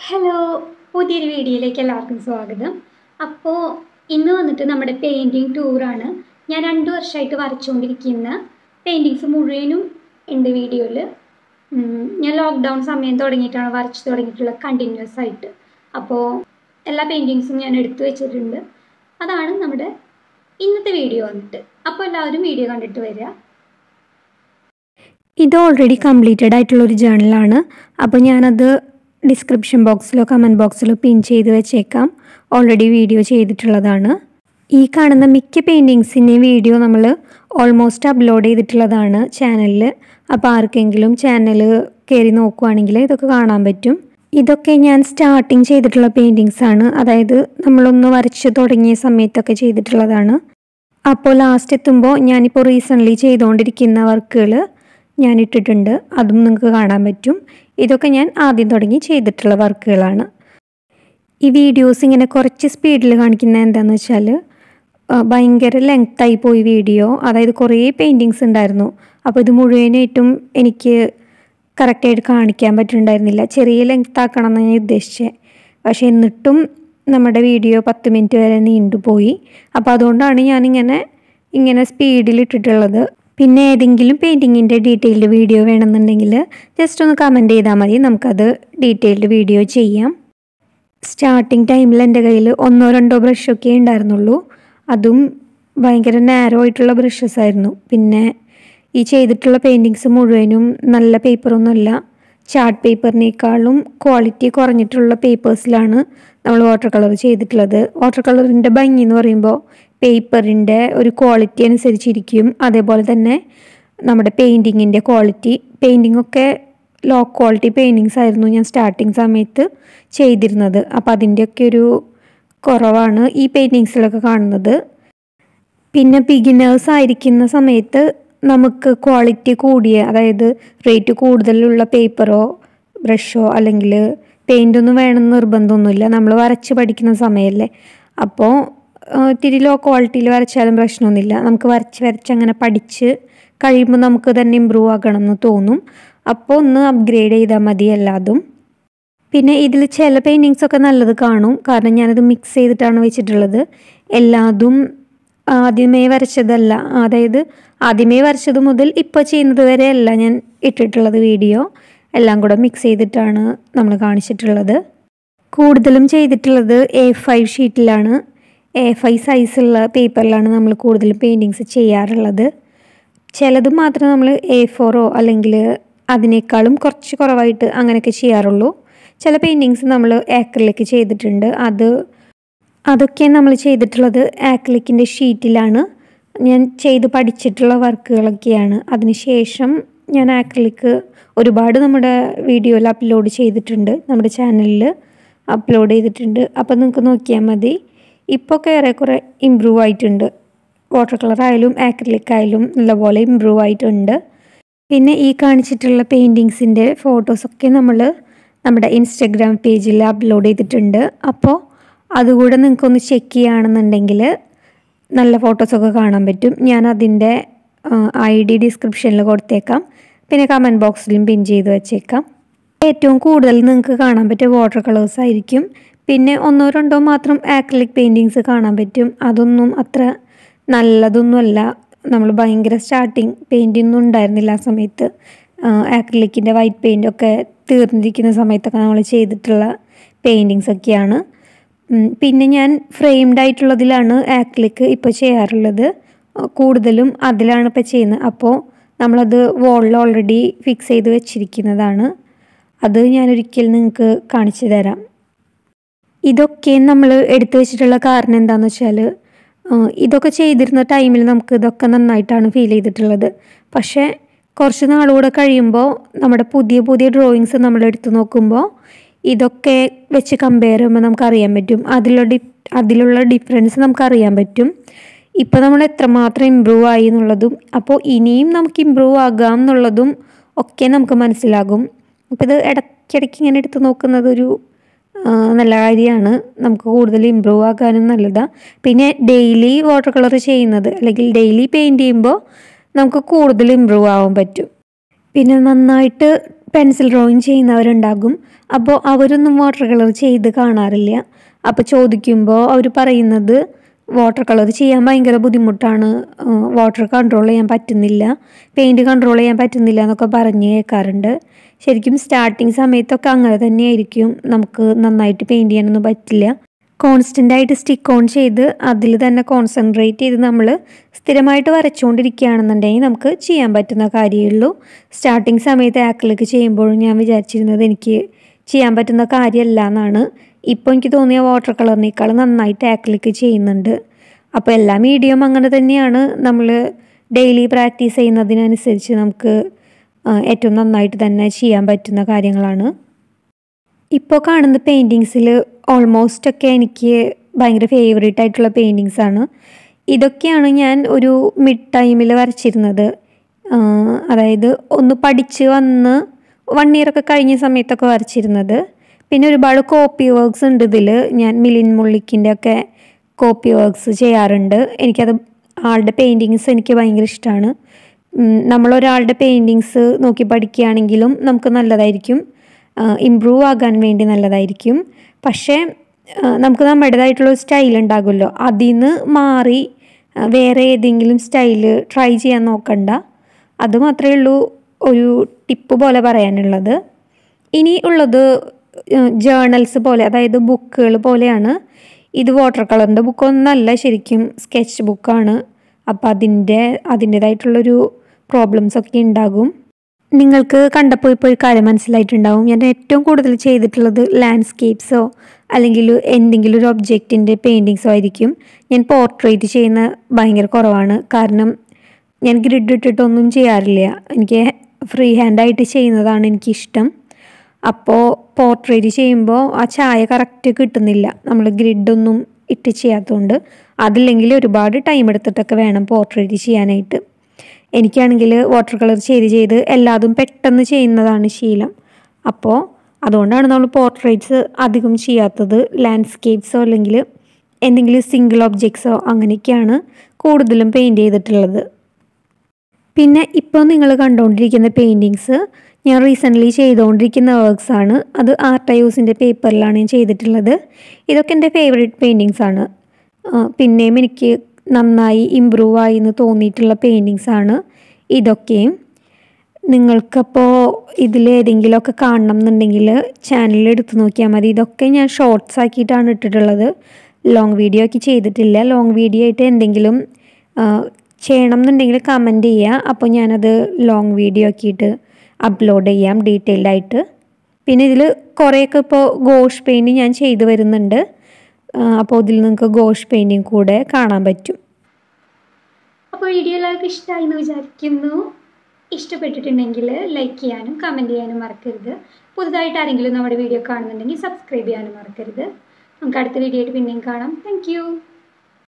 hello പുതിയൊരു വീഡിയോയിലേക്ക് എല്ലാവർക്കും സ്വാഗതം അപ്പോൾ ഇന്ന് വന്നിട്ട് നമ്മുടെ പെയിൻറ്റിങ് ടൂറാണ് ഞാൻ രണ്ട് വർഷമായിട്ട് വരച്ചുകൊണ്ടിരിക്കുന്ന പെയിൻറ്റിങ്സ് മുഴുവനും ഉണ്ട് വീഡിയോയിൽ ഞാൻ ലോക്ക്ഡൗൺ സമയം തുടങ്ങിയിട്ടാണ് വരച്ച് തുടങ്ങിയിട്ടുള്ളത് കണ്ടിന്യൂസ് ആയിട്ട് അപ്പോൾ എല്ലാ പെയിൻറ്റിങ്സും ഞാൻ എടുത്തു വെച്ചിട്ടുണ്ട് അതാണ് നമ്മുടെ ഇന്നത്തെ വീഡിയോ വന്നിട്ട് അപ്പോൾ എല്ലാവരും വീഡിയോ കണ്ടിട്ട് വരിക ഇത് ഓൾറെഡി കംപ്ലീറ്റഡ് ആയിട്ടുള്ള ഒരു ജേണലാണ് അപ്പോൾ ഞാനത് ഡിസ്ക്രിപ്ഷൻ ബോക്സിലോ കമൻറ്റ് ബോക്സിലോ പിൻ ചെയ്ത് വെച്ചേക്കാം ഓൾറെഡി വീഡിയോ ചെയ്തിട്ടുള്ളതാണ് ഈ കാണുന്ന മിക്ക പെയിൻറ്റിങ്സിൻ്റെയും വീഡിയോ നമ്മൾ ഓൾമോസ്റ്റ് അപ്ലോഡ് ചെയ്തിട്ടുള്ളതാണ് ചാനലിൽ അപ്പോൾ ആർക്കെങ്കിലും ചാനൽ കയറി നോക്കുവാണെങ്കിൽ ഇതൊക്കെ കാണാൻ പറ്റും ഇതൊക്കെ ഞാൻ സ്റ്റാർട്ടിങ് ചെയ്തിട്ടുള്ള പെയിൻറ്റിങ്സ് ആണ് അതായത് നമ്മളൊന്ന് വരച്ച് തുടങ്ങിയ സമയത്തൊക്കെ ചെയ്തിട്ടുള്ളതാണ് അപ്പോൾ ലാസ്റ്റ് എത്തുമ്പോൾ ഞാനിപ്പോൾ റീസെൻ്റ്ലി ചെയ്തുകൊണ്ടിരിക്കുന്ന വർക്കുകൾ ഞാൻ ഇട്ടിട്ടുണ്ട് അതും നിങ്ങൾക്ക് കാണാൻ പറ്റും ഇതൊക്കെ ഞാൻ ആദ്യം തുടങ്ങി ചെയ്തിട്ടുള്ള വർക്കുകളാണ് ഈ വീഡിയോസ് ഇങ്ങനെ കുറച്ച് സ്പീഡിൽ കാണിക്കുന്നത് എന്താണെന്ന് വെച്ചാൽ ആ, ഭയങ്കര ലെങ്തായി പോയി വീഡിയോ അതായത് കുറേ പെയിൻറ്റിങ്സ് ഉണ്ടായിരുന്നു അപ്പോൾ ഇത് മുഴുവനായിട്ടും എനിക്ക് കറക്റ്റായിട്ട് കാണിക്കാൻ പറ്റുന്നുണ്ടായിരുന്നില്ല ചെറിയ ലെങ്ത് ആക്കണം എന്നാണ് ഞാൻ ഉദ്ദേശിച്ചത് പക്ഷേ എന്നിട്ടും നമ്മുടെ വീഡിയോ പത്ത് മിനിറ്റ് വരെ നീണ്ടുപോയി അപ്പോൾ അതുകൊണ്ടാണ് ഞാനിങ്ങനെ ഇങ്ങനെ സ്പീഡിൽ ഇട്ടിട്ടുള്ളത് പിന്നെ ഏതെങ്കിലും പെയിൻറ്റിങ്ങിൻ്റെ ഡീറ്റെയിൽഡ് വീഡിയോ വേണമെന്നുണ്ടെങ്കിൽ ജസ്റ്റ് ഒന്ന് കമൻറ്റ് ചെയ്താൽ മതി നമുക്കത് ഡീറ്റെയിൽഡ് വീഡിയോ ചെയ്യാം സ്റ്റാർട്ടിങ് ടൈമിൽ എൻ്റെ കയ്യിൽ ഒന്നോ രണ്ടോ ബ്രഷൊക്കെ ഉണ്ടായിരുന്നുള്ളൂ അതും ഭയങ്കര നാരോ ആയിട്ടുള്ള ബ്രഷസ് ആയിരുന്നു പിന്നെ ഈ ചെയ്തിട്ടുള്ള പെയിൻറ്റിങ്സ് മുഴുവനും നല്ല പേപ്പറൊന്നുമല്ല ചാർട്ട് പേപ്പറിനേക്കാളും ക്വാളിറ്റി കുറഞ്ഞിട്ടുള്ള പേപ്പേഴ്സിലാണ് നമ്മൾ വാട്ടർ കളർ ചെയ്തിട്ടുള്ളത് വാട്ടർ കളറിൻ്റെ ഭംഗി എന്ന് പറയുമ്പോൾ പേപ്പറിൻ്റെ ഒരു ക്വാളിറ്റി അനുസരിച്ചിരിക്കും അതേപോലെ തന്നെ നമ്മുടെ പെയിൻറ്റിങ്ങിൻ്റെ ക്വാളിറ്റി പെയിൻറ്റിംഗ് ഒക്കെ ലോ ക്വാളിറ്റി പെയിൻറ്റിങ്സ് ആയിരുന്നു ഞാൻ സ്റ്റാർട്ടിങ് സമയത്ത് ചെയ്തിരുന്നത് അപ്പോൾ അതിൻ്റെയൊക്കെ ഒരു കുറവാണ് ഈ പെയിൻറ്റിങ്സിലൊക്കെ കാണുന്നത് പിന്നെ ബിഗിനേഴ്സ് ആയിരിക്കുന്ന സമയത്ത് നമുക്ക് ക്വാളിറ്റി കൂടിയ അതായത് റേറ്റ് കൂടുതലുള്ള പേപ്പറോ ബ്രഷോ അല്ലെങ്കിൽ പെയിൻ്റ് ഒന്നും വേണമെന്ന് നിർബന്ധമൊന്നുമില്ല നമ്മൾ വരച്ച് പഠിക്കുന്ന സമയമല്ലേ അപ്പോൾ ഇത്തിരി ലോ ക്വാളിറ്റിയിൽ വരച്ചാലും പ്രശ്നമൊന്നുമില്ല നമുക്ക് വരച്ച് വരച്ച് അങ്ങനെ പഠിച്ച് കഴിയുമ്പോൾ നമുക്ക് തന്നെ ഇമ്പ്രൂവ് ആക്കണം എന്ന് തോന്നും അപ്പോൾ ഒന്ന് അപ്ഗ്രേഡ് ചെയ്താൽ മതി എല്ലാതും പിന്നെ ഇതിൽ ചില പെയിൻറ്റിങ്സ് ഒക്കെ നല്ലത് കാണും കാരണം ഞാനത് മിക്സ് ചെയ്തിട്ടാണ് വെച്ചിട്ടുള്ളത് എല്ലാതും ആദ്യമേ വരച്ചതല്ല അതായത് ആദ്യമേ വരച്ചത് മുതൽ ഇപ്പോൾ ചെയ്യുന്നത് വരെ അല്ല ഞാൻ ഇട്ടിട്ടുള്ളത് വീഡിയോ എല്ലാം കൂടെ മിക്സ് ചെയ്തിട്ടാണ് നമ്മൾ കാണിച്ചിട്ടുള്ളത് കൂടുതലും ചെയ്തിട്ടുള്ളത് എ ഫൈവ് ഷീറ്റിലാണ് എ ഫൈവ് സൈസുള്ള പേപ്പറിലാണ് നമ്മൾ കൂടുതലും പെയിൻറ്റിങ്സ് ചെയ്യാറുള്ളത് ചിലത് മാത്രം നമ്മൾ എ ഫോറോ അല്ലെങ്കിൽ അതിനേക്കാളും കുറച്ച് കുറവായിട്ട് അങ്ങനെയൊക്കെ ചെയ്യാറുള്ളൂ ചില പെയിൻറ്റിങ്സ് നമ്മൾ ആക്രിലേക്ക് ചെയ്തിട്ടുണ്ട് അത് അതൊക്കെ നമ്മൾ ചെയ്തിട്ടുള്ളത് ആക്രിലിക്കിൻ്റെ ഷീറ്റിലാണ് ഞാൻ ചെയ്ത് പഠിച്ചിട്ടുള്ള വർക്കുകളൊക്കെയാണ് അതിനുശേഷം ഞാൻ ആക്രിലിക്ക് ഒരുപാട് നമ്മുടെ വീഡിയോയിൽ അപ്ലോഡ് ചെയ്തിട്ടുണ്ട് നമ്മുടെ ചാനലിൽ അപ്ലോഡ് ചെയ്തിട്ടുണ്ട് അപ്പോൾ നിങ്ങൾക്ക് നോക്കിയാൽ മതി ഇപ്പോൾ ഒക്കെ ഏറെക്കുറെ ഇമ്പ്രൂവ് ആയിട്ടുണ്ട് വാട്ടർ കളർ ആയാലും ആക്രിലിക് ആയാലും നല്ലപോലെ ഇമ്പ്രൂവ് ആയിട്ടുണ്ട് പിന്നെ ഈ കാണിച്ചിട്ടുള്ള പെയിൻറ്റിങ്സിൻ്റെ ഫോട്ടോസൊക്കെ നമ്മൾ നമ്മുടെ ഇൻസ്റ്റഗ്രാം പേജിൽ അപ്ലോഡ് ചെയ്തിട്ടുണ്ട് അപ്പോൾ അതുകൂടെ നിങ്ങൾക്കൊന്ന് ചെക്ക് ചെയ്യുകയാണെന്നുണ്ടെങ്കിൽ നല്ല ഫോട്ടോസൊക്കെ കാണാൻ പറ്റും ഞാൻ അതിൻ്റെ ഐ ഡി ഡിസ്ക്രിപ്ഷനിൽ കൊടുത്തേക്കാം പിന്നെ കമൻറ്റ് ബോക്സിലും പിൻ ചെയ്ത് വെച്ചേക്കാം ഏറ്റവും കൂടുതൽ നിങ്ങൾക്ക് കാണാൻ പറ്റിയ വാട്ടർ കളേഴ്സ് ആയിരിക്കും പിന്നെ ഒന്നോ രണ്ടോ മാത്രം ആക്രിലിക് പെയിൻറ്റിങ്സ് കാണാൻ പറ്റും അതൊന്നും അത്ര നല്ലതൊന്നുമല്ല നമ്മൾ ഭയങ്കര സ്റ്റാർട്ടിങ് പെയിൻറ്റൊന്നും ഉണ്ടായിരുന്നില്ല ആ സമയത്ത് ആക്രിലിക്കിൻ്റെ വൈറ്റ് പെയിൻ്റൊക്കെ തീർന്നിരിക്കുന്ന സമയത്തൊക്കെ നമ്മൾ ചെയ്തിട്ടുള്ള പെയിൻറ്റിങ്സ് ഒക്കെയാണ് ഉം, പിന്നെ ഞാൻ ഫ്രെയിംഡ് ആയിട്ടുള്ളതിലാണ് ആക്രിലിക്ക് ഇപ്പോൾ ചെയ്യാറുള്ളത് കൂടുതലും അതിലാണ് ഇപ്പോൾ ചെയ്യുന്നത് അപ്പോൾ നമ്മളത് വോളിൽ ഓൾറെഡി ഫിക്സ് ചെയ്ത് വെച്ചിരിക്കുന്നതാണ് അത് ഞാനൊരിക്കൽ നിങ്ങൾക്ക് കാണിച്ചു തരാം ഇതൊക്കെ നമ്മൾ എടുത്തു വെച്ചിട്ടുള്ള കാരണം എന്താണെന്ന് വെച്ചാൽ ഇതൊക്കെ ചെയ്തിരുന്ന ടൈമിൽ നമുക്ക് ഇതൊക്കെ നന്നായിട്ടാണ് ഫീൽ ചെയ്തിട്ടുള്ളത് പക്ഷേ കുറച്ച് നാളുകൂടെ കഴിയുമ്പോൾ നമ്മുടെ പുതിയ പുതിയ ഡ്രോയിങ്സ് നമ്മൾ എടുത്തു നോക്കുമ്പോൾ ഇതൊക്കെ വെച്ച് കമ്പയർ ചെയ്യുമ്പോൾ നമുക്ക് അറിയാൻ പറ്റും അതിലുള്ള ഡി അതിലുള്ള ഡിഫറൻസ് നമുക്ക് അറിയാൻ പറ്റും ഇപ്പോൾ നമ്മൾ എത്രമാത്രം ഇമ്പ്രൂവ് ആയി എന്നുള്ളതും അപ്പോൾ ഇനിയും നമുക്ക് ഇമ്പ്രൂവ് ആകാം എന്നുള്ളതും ഒക്കെ നമുക്ക് മനസ്സിലാകും അപ്പോൾ ഇത് ഇടയ്ക്കിടയ്ക്ക് ഇങ്ങനെ എടുത്ത് നോക്കുന്നത് ഒരു ആ, നല്ല കാര്യമാണ് നമുക്ക് കൂടുതൽ ഇമ്പ്രൂവ് ആക്കാനും നല്ലതാണ് പിന്നെ ഡെയിലി വാട്ടർ കളർ ചെയ്യുന്നത് അല്ലെങ്കിൽ ഡെയിലി പെയിൻറ് ചെയ്യുമ്പോൾ നമുക്ക് കൂടുതൽ ഇമ്പ്രൂവ് ആവാൻ പറ്റും പിന്നെ നന്നായിട്ട് പെൻസിൽ ഡ്രോയിങ് ചെയ്യുന്നവരുണ്ടാകും അപ്പോൾ അവരൊന്നും വാട്ടർ കളർ ചെയ്ത് കാണാറില്ല അപ്പോൾ ചോദിക്കുമ്പോൾ അവർ പറയുന്നത് വാട്ടർ കളർ ചെയ്യാൻ ഭയങ്കര ബുദ്ധിമുട്ടാണ് വാട്ടർ കൺട്രോൾ ചെയ്യാൻ പറ്റുന്നില്ല പെയിൻറ്റ് കൺട്രോൾ ചെയ്യാൻ പറ്റുന്നില്ല എന്നൊക്കെ പറഞ്ഞ് കേൾക്കാറുണ്ട് ശരിക്കും സ്റ്റാർട്ടിങ് സമയത്തൊക്കെ അങ്ങനെ തന്നെയായിരിക്കും നമുക്ക് നന്നായിട്ട് പെയിൻറ്റ് ചെയ്യാനൊന്നും പറ്റില്ല കോൺസ്റ്റൻ്റ് ആയിട്ട് സ്റ്റിക്ക് ഓൺ ചെയ്ത് അതിൽ തന്നെ കോൺസെൻട്രേറ്റ് ചെയ്ത് നമ്മൾ സ്ഥിരമായിട്ട് വരച്ചുകൊണ്ടിരിക്കുകയാണെന്നുണ്ടെങ്കിൽ നമുക്ക് ചെയ്യാൻ പറ്റുന്ന കാര്യമുള്ളൂ സ്റ്റാർട്ടിങ് സമയത്ത് ആക്രിലിക് ചെയ്യുമ്പോഴും ഞാൻ വിചാരിച്ചിരുന്നത് എനിക്ക് ചെയ്യാൻ പറ്റുന്ന കാര്യമല്ല എന്നാണ് ഇപ്പോൾ എനിക്ക് തോന്നിയ വാട്ടർ കളറിനേക്കാൾ നന്നായിട്ട് ആക്രിലിക് ചെയ്യുന്നുണ്ട് അപ്പോൾ എല്ലാ മീഡിയം അങ്ങനെ തന്നെയാണ് നമ്മൾ ഡെയിലി പ്രാക്ടീസ് ചെയ്യുന്നതിനനുസരിച്ച് നമുക്ക് ഏറ്റവും നന്നായിട്ട് തന്നെ ചെയ്യാൻ പറ്റുന്ന കാര്യങ്ങളാണ് ഇപ്പോൾ കാണുന്ന പെയിൻറ്റിങ്സിൽ ഓൾമോസ്റ്റ് ഒക്കെ എനിക്ക് ഭയങ്കര ഫേവറേറ്റ് ആയിട്ടുള്ള പെയിൻറ്റിങ്സ് ആണ് ഇതൊക്കെയാണ് ഞാൻ ഒരു മിഡ് ടൈമിൽ വരച്ചിരുന്നത് അതായത് ഒന്ന് പഠിച്ച് വന്ന് വൺ ഇയർ ഒക്കെ കഴിഞ്ഞ സമയത്തൊക്കെ വരച്ചിരുന്നത് പിന്നെ ഒരുപാട് കോപ്പി വർക്ക്സ് ഉണ്ട് ഇതിൽ ഞാൻ മിലിൻ മുള്ളിക്കിൻ്റെ ഒക്കെ കോപ്പി വർക്ക്സ് ചെയ്യാറുണ്ട് എനിക്കത് ആളുടെ പെയിൻറ്റിങ്സ് എനിക്ക് ഭയങ്കര ഇഷ്ടമാണ് നമ്മളൊരാളുടെ പെയിൻറ്റിങ്സ് നോക്കി പഠിക്കുകയാണെങ്കിലും നമുക്ക് നല്ലതായിരിക്കും ഇമ്പ്രൂവ് ആകാൻ വേണ്ടി നല്ലതായിരിക്കും പക്ഷേ നമുക്ക് നമ്മുടേതായിട്ടുള്ള സ്റ്റൈൽ ഉണ്ടാകുമല്ലോ അതിൽ നിന്ന് മാറി വേറെ ഏതെങ്കിലും സ്റ്റൈല് ട്രൈ ചെയ്യാൻ നോക്കണ്ട അത് മാത്രമേ ഉള്ളൂ ഒരു ടിപ്പ് പോലെ പറയാനുള്ളത് ഇനി ഉള്ളത് ജേണൽസ് പോലെ അതായത് ബുക്കുകൾ പോലെയാണ് ഇത് വാട്ടർ കളറിൻ്റെ ബുക്കൊന്നല്ല ശരിക്കും സ്കെച്ച് ബുക്കാണ് അപ്പോൾ അതിൻ്റെ അതിൻ്റേതായിട്ടുള്ളൊരു പ്രോബ്ലംസ് ഒക്കെ ഉണ്ടാകും നിങ്ങൾക്ക് കണ്ടപ്പോൾ ഇപ്പോൾ ഒരു കാര്യം മനസ്സിലായിട്ടുണ്ടാവും ഞാൻ ഏറ്റവും കൂടുതൽ ചെയ്തിട്ടുള്ളത് ലാൻഡ്സ്കേപ്സോ അല്ലെങ്കിൽ എന്തെങ്കിലും ഒരു ഒബ്ജക്റ്റിൻ്റെ പെയിൻറ്റിങ്സോ ആയിരിക്കും ഞാൻ പോർട്രേറ്റ് ചെയ്യുന്ന ഭയങ്കര കുറവാണ് കാരണം ഞാൻ ഗ്രിഡ് ഇട്ടിട്ടൊന്നും ചെയ്യാറില്ല എനിക്ക് ഫ്രീ ഹാൻഡായിട്ട് ചെയ്യുന്നതാണ് എനിക്കിഷ്ടം അപ്പോൾ പോർട്രേറ്റ് ചെയ്യുമ്പോൾ ആ ചായ കറക്റ്റ് കിട്ടുന്നില്ല നമ്മൾ ഗ്രിഡൊന്നും ഇട്ട് ചെയ്യാത്തതുകൊണ്ട് അതില്ലെങ്കിൽ ഒരുപാട് ടൈം എടുത്തിട്ടൊക്കെ വേണം പോർട്രേറ്റ് ചെയ്യാനായിട്ട് എനിക്കാണെങ്കിൽ വാട്ടർ കളർ ചെയ്ത് ചെയ്ത് എല്ലാതും പെട്ടെന്ന് ചെയ്യുന്നതാണ് ശീലം അപ്പോൾ അതുകൊണ്ടാണ് നമ്മൾ പോർട്രേറ്റ്സ് അധികം ചെയ്യാത്തത് ലാൻഡ്സ്കേപ്സോ അല്ലെങ്കിൽ എന്തെങ്കിലും സിംഗിൾ ഒബ്ജക്ട്സോ അങ്ങനെയൊക്കെയാണ് കൂടുതലും പെയിൻറ്റ് ചെയ്തിട്ടുള്ളത് പിന്നെ ഇപ്പോൾ നിങ്ങൾ കണ്ടുകൊണ്ടിരിക്കുന്ന പെയിൻറ്റിങ്സ് ഞാൻ റീസെൻ്റ്ലി ചെയ്തുകൊണ്ടിരിക്കുന്ന വർക്ക്സ് ആണ് അത് ആർട്ടയൂസിൻ്റെ പേപ്പറിലാണ് ഞാൻ ചെയ്തിട്ടുള്ളത് ഇതൊക്കെ എൻ്റെ ഫേവറേറ്റ് പെയിൻറ്റിങ്സ് ആണ് പിന്നെയും എനിക്ക് നന്നായി ഇമ്പ്രൂവ് ആയി എന്ന് തോന്നിയിട്ടുള്ള പെയിൻറ്റിങ്സ് ആണ് ഇതൊക്കെയും നിങ്ങൾക്കപ്പോൾ ഇതിലേതെങ്കിലുമൊക്കെ കാണണം എന്നുണ്ടെങ്കിൽ ചാനലിൽ എടുത്ത് നോക്കിയാൽ മതി ഇതൊക്കെ ഞാൻ ഷോർട്സ് ആക്കിയിട്ടാണ് ഇട്ടിട്ടുള്ളത് ലോങ് വീഡിയോ ആക്കി ചെയ്തിട്ടില്ല ലോങ് വീഡിയോ ആയിട്ട് എന്തെങ്കിലും ചെയ്യണം എന്നുണ്ടെങ്കിൽ കമൻറ്റ് ചെയ്യുക അപ്പോൾ ഞാനത് ലോങ് വീഡിയോ ആക്കിയിട്ട് അപ്ലോഡ് ചെയ്യാം ഡീറ്റെയിൽഡ് ആയിട്ട് പിന്നെ ഇതിൽ കുറേയൊക്കെ ഇപ്പോൾ ഗോഷ് പെയിൻറ്റ് ഞാൻ ചെയ്തു വരുന്നുണ്ട് അപ്പോൾ ഇതിൽ നിങ്ങൾക്ക് ഗോഷ് പെയിൻറ്റിങ് കൂടെ കാണാൻ പറ്റും അപ്പോൾ വീഡിയോ എല്ലാവർക്കും ഇഷ്ടമായി എന്ന് വിചാരിക്കുന്നു ഇഷ്ടപ്പെട്ടിട്ടുണ്ടെങ്കിൽ ലൈക്ക് ചെയ്യാനും കമൻറ്റ് ചെയ്യാനും മറക്കരുത് പുതുതായിട്ട് ആരെങ്കിലും നമ്മുടെ വീഡിയോ കാണുന്നുണ്ടെങ്കിൽ സബ്സ്ക്രൈബ് ചെയ്യാനും മറക്കരുത് നമുക്ക് അടുത്ത വീഡിയോ ആയിട്ട് പിന്നെയും കാണാം താങ്ക്